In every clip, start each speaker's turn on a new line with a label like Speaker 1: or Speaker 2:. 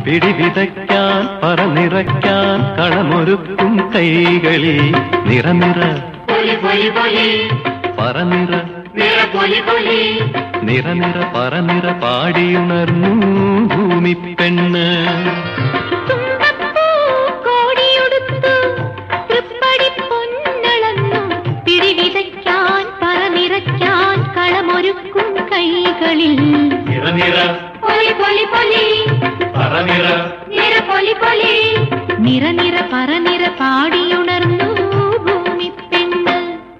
Speaker 1: പിടിവിതയ്ക്കാൻ പറനിറയ്ക്കാൻ കളമൊരുക്കും കൈകളിൽ നിറനിറ
Speaker 2: പൊലി പൊലി പൊലി
Speaker 1: പറനിറ
Speaker 2: നിറ പൊലി പൊലി
Speaker 1: നിറനിറ പറനിറ പാടിയുണർന്നു ഭൂമി പെണ്ണ്
Speaker 3: തുമ്പപ്പൂ കോടിയുടുത്തു തൃപ്പടി പൊന്നളന്നു പിടിവിതയ്ക്കാൻ പറനിറയ്ക്കാൻ കളമൊരുക്കും കൈകളിൽ
Speaker 1: നിറനിറ
Speaker 2: പൊലി പൊലി പൊലി
Speaker 1: പറനിറ
Speaker 2: നിറ പൊലി പൊലി
Speaker 3: നിറനിറ പറനിറ പാടിയുണർന്നു ഭൂമി പെണ്ണ്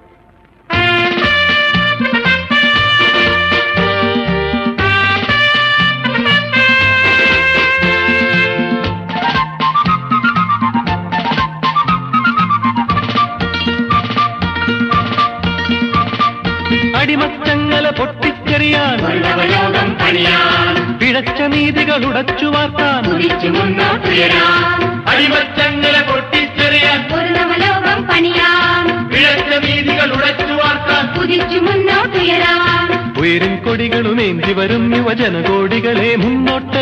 Speaker 1: അടിമച്ചങ്ങല പൊട്ടിച്ചെറിയാൻ
Speaker 2: ഉള്ളവലോകം പണിയാൻ
Speaker 1: പിഴച്ച നീതികൾ ഉടച്ചു വാർത്താൻ
Speaker 2: കുതിച്ചു മുന്നോട്ടുയരാൻ
Speaker 1: അടിമച്ചങ്ങല പൊട്ടിച്ചെറിയാൻ
Speaker 2: ഒരു നവലോകം പണിയാൻ
Speaker 1: പിഴച്ച നീതികൾ ഉടച്ചു വാർത്താൻ
Speaker 2: കുതിച്ചു മുന്നോട്ടുയരാൻ
Speaker 1: ഉയരും കൊടികളും ഏന്തി വരും യുവജനകോടികളെ മുന്നോട്ട്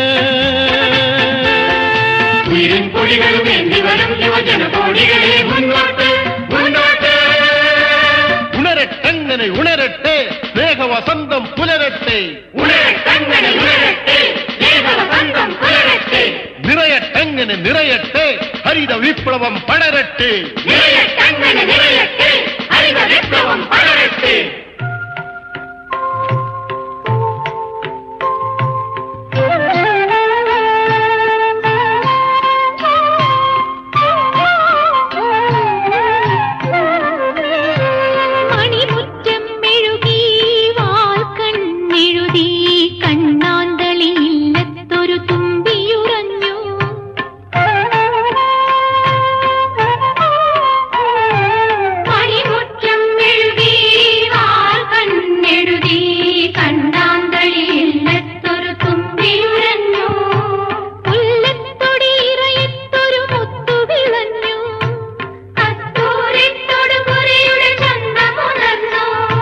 Speaker 2: ഉയരും കൊടികളും എന്നിവരും യുവജന കോടികളെ മുന്നോട്ട് മുന്നോട്ട്
Speaker 1: ഉണരട്ടെങ്ങനെ ഉണരട്ടെ സ്നേഹവസന്തം പുലരട്ടെ
Speaker 2: ഉണരട്ടങ്ങനെ ഉണരട്ടെ ദേവവസന്തം പുലരട്ടെ
Speaker 1: നിറയട്ടെങ്ങനെ നിറയട്ടെ ഹരിത വിപ്ലവം പടരട്ടെ
Speaker 2: നിറയട്ടങ്ങനെ നിറയട്ടെ ഹരിത വിപ്ലവം പടരട്ടെ
Speaker 3: മണിമുറ്റം മെഴുകി വാൽ കണ്ണെഴുതി കണ്ണാന്തളിയില്ലത്തൊരു തുമ്പിയുറഞ്ഞു
Speaker 2: മണിമുറ്റം മെഴുകി വാൾ കണ്ണെഴുതി കണ്ടാന്തളിയില്ലത്തൊരു തുമ്പിയുരഞ്ഞു
Speaker 3: മുല്ലത്തൊടിയിറയത്തൊരു മുത്തു വിളഞ്ഞു
Speaker 2: കസ്തൂരിത്തൊടുപുരയുടെ ചന്തമുണർന്നു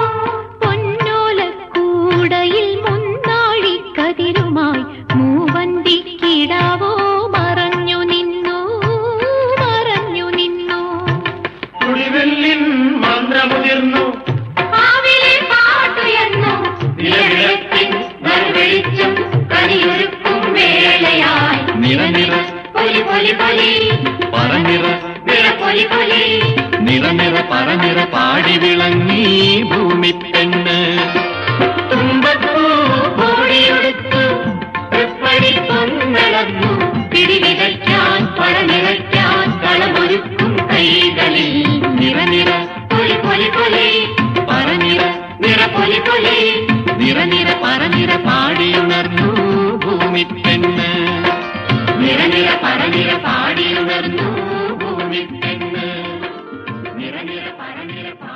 Speaker 3: പൊന്നോലക്കൂടയിൽ മുന്നാഴി കതിരുമായി മൂവന്തിക്കിടാവോ മറഞ്ഞു നിന്നു മറഞ്ഞു നിന്നു
Speaker 1: കുടിവെല്ലിൻ മന്ത്രമുതിർന്നു
Speaker 2: ആവിലെ പാട്ടുയർന്നു നിലവിളക്കിൻ നിർവെളിച്ചം കനിയൊരുക്കും വേളയായി
Speaker 1: നിറനിറ
Speaker 2: പൊലി പൊലി പൊലി
Speaker 1: പറനിറ
Speaker 2: നിറ പൊലി പൊലി
Speaker 1: നിറനിറ പറനിറ പാടി വിളങ്ങി ഭൂമി പെണ്ണ്
Speaker 2: തുമ്പപ്പൂ കോടിയൊടുത്തു തൃപ്പടി പൊന്നളന്നു പിടിവിതയ്ക്കാൻ പഴനിറയ്ക്കാൻ കളമൊരുക്കും കൈകളിൽ
Speaker 1: നിറനിറ
Speaker 2: പൊലി പൊലി പൊലി
Speaker 1: പറനിറ
Speaker 2: നിറ പൊലി പൊലി
Speaker 1: നിറനിറ പറനിറ പാടിയുണർന്നു ഭൂമി പെണ്ണ്
Speaker 2: നിറനിറ പറനിറ പാടിയുണർന്നു ഭൂമി പെണ്ണ് നിറനിറ പറനിറ പാടി